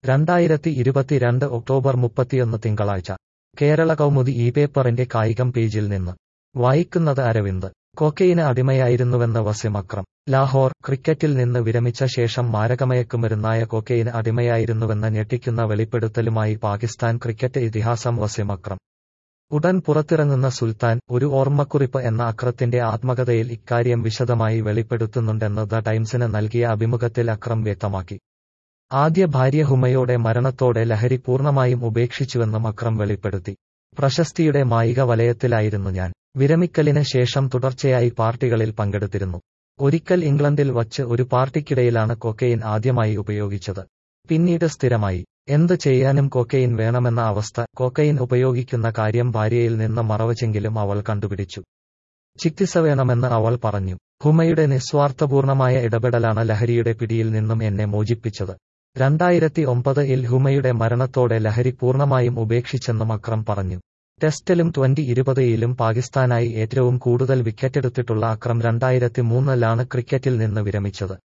രണ്ടായിരത്തി ഇരുപത്തിരണ്ട് ഒക്ടോബർ മുപ്പത്തിയൊന്ന് തിങ്കളാഴ്ച കേരള കൗമുദി ഈ പേപ്പറിന്റെ കായികം പേജിൽ നിന്ന് വായിക്കുന്നത് അരവിന്ദ് കൊക്കയിന് അടിമയായിരുന്നുവെന്ന് വസിം അക്രം ലാഹോർ ക്രിക്കറ്റിൽ നിന്ന് വിരമിച്ച ശേഷം മാരകമയക്കുമരുന്നായ കൊക്കയിന് അടിമയായിരുന്നുവെന്ന ഞെട്ടിക്കുന്ന വെളിപ്പെടുത്തലുമായി പാകിസ്ഥാൻ ക്രിക്കറ്റ് ഇതിഹാസം വസിം അക്രം ഉടൻ പുറത്തിറങ്ങുന്ന സുൽത്താൻ ഒരു ഓർമ്മക്കുറിപ്പ് എന്ന അക്രത്തിന്റെ ആത്മകഥയിൽ ഇക്കാര്യം വിശദമായി വെളിപ്പെടുത്തുന്നുണ്ടെന്ന് ദ ടൈംസിന് നൽകിയ അഭിമുഖത്തിൽ അക്രം വ്യക്തമാക്കി ആദ്യ ഭാര്യ ഹുമയോടെ മരണത്തോടെ ലഹരി പൂർണ്ണമായും ഉപേക്ഷിച്ചുവെന്നും അക്രം വെളിപ്പെടുത്തി പ്രശസ്തിയുടെ മായിക വലയത്തിലായിരുന്നു ഞാൻ വിരമിക്കലിന് ശേഷം തുടർച്ചയായി പാർട്ടികളിൽ പങ്കെടുത്തിരുന്നു ഒരിക്കൽ ഇംഗ്ലണ്ടിൽ വച്ച് ഒരു പാർട്ടിക്കിടയിലാണ് കൊക്കൈൻ ആദ്യമായി ഉപയോഗിച്ചത് പിന്നീട് സ്ഥിരമായി എന്ത് ചെയ്യാനും കൊക്കൈൻ വേണമെന്ന അവസ്ഥ കൊക്കൈൻ ഉപയോഗിക്കുന്ന കാര്യം ഭാര്യയിൽ നിന്ന് മറവച്ചെങ്കിലും അവൾ കണ്ടുപിടിച്ചു ചികിത്സ വേണമെന്ന് അവൾ പറഞ്ഞു ഹുമയുടെ നിസ്വാർത്ഥപൂർണമായ ഇടപെടലാണ് ലഹരിയുടെ പിടിയിൽ നിന്നും എന്നെ മോചിപ്പിച്ചത് രണ്ടായിരത്തി ഒമ്പതിൽ ഹുമയുടെ മരണത്തോടെ ലഹരി പൂർണ്ണമായും ഉപേക്ഷിച്ചെന്നും അക്രം പറഞ്ഞു ടെസ്റ്റിലും ട്വന്റി ഇരുപതിലും പാകിസ്ഥാനായി ഏറ്റവും കൂടുതൽ വിക്കറ്റെടുത്തിട്ടുള്ള അക്രം രണ്ടായിരത്തി മൂന്നിലാണ് ക്രിക്കറ്റിൽ നിന്ന് വിരമിച്ചത്